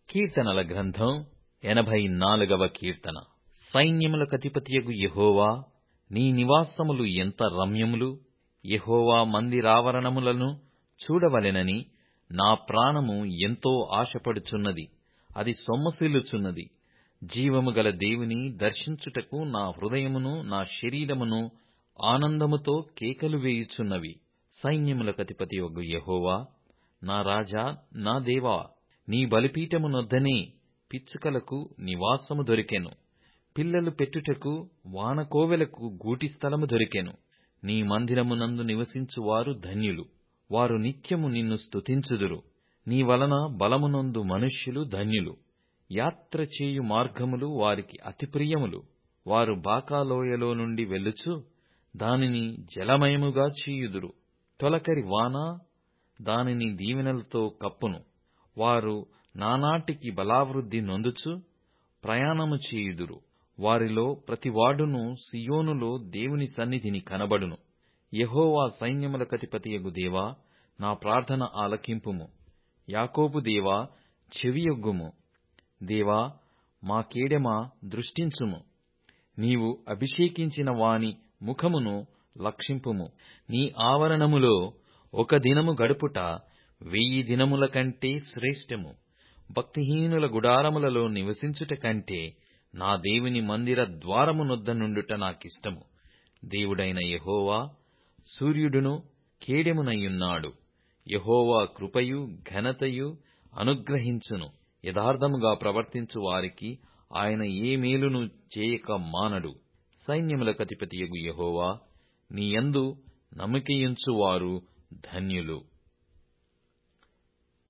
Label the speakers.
Speaker 1: కీర్తనల గ్రంథం ఎనభై నాలుగవ కీర్తన సైన్యములకధిపతియగు యెహోవా నీ నివాసములు ఎంత రమ్యములు యెహోవా మందిరావరణములను చూడవలెనని నా ప్రాణము ఎంతో ఆశపడుచున్నది అది సొమ్మసిల్లుచున్నది జీవము గల దేవుని దర్శించుటకు నా హృదయమును నా శరీరమును ఆనందముతో కేకలు వేయుచున్నవి సైన్యములకధిపతియగు యెహోవా నా రాజా నా దేవా నీ బలిపీఠమునొద్దనే పిచ్చుకలకు నివాసము దొరికెను పిల్లలు పెట్టుటకు వానకోవెలకు గూటి స్థలము దొరికెను నీ మందిరమునందు నివసించువారు ధన్యులు వారు నిత్యము నిన్ను స్తుతించుదురు నీ వలన బలమునొందు మనుష్యులు ధన్యులు యాత్ర చేయు మార్గములు వారికి అతి ప్రియములు వారు బాకాలోయలో నుండి వెళ్ళుచు దానిని జలమయముగా చేయుదురు తొలకరి వాన దానిని దీవెనలతో కప్పును వారు నానాటికి బలావృద్ధి నొందుచు ప్రయాణము చేయుదురు వారిలో ప్రతివాడును సీయోనులో దేవుని సన్నిధిని కనబడును యెహోవా సైన్యములకధిపతియగు దేవా నా ప్రార్థన ఆలకింపుము యాకోబు దేవా చెవియొగ్గుము దేవా మా కేడెమ దృష్టించుము నీవు అభిషేకించిన వాని ముఖమును లక్షింపుము నీ ఆవరణములో ఒక దినము గడుపుట వెయ్యి దినముల కంటే శ్రేష్టము భక్తిహీనుల గుడారములలో నివసించుట కంటే నా దేవుని మందిర ద్వారమునొద్ద నుండుట నాకిష్టము దేవుడైన యెహోవా సూర్యుడును కేడెమునయ్యున్నాడు యెహోవా కృపయు ఘనతయు అనుగ్రహించును యథార్థముగా ప్రవర్తించు వారికి ఆయన ఏ మేలును చేయక మానడు సైన్యములకధిపతియగు యెహోవా నీయందు నమ్మికయుంచువారు ధన్యులు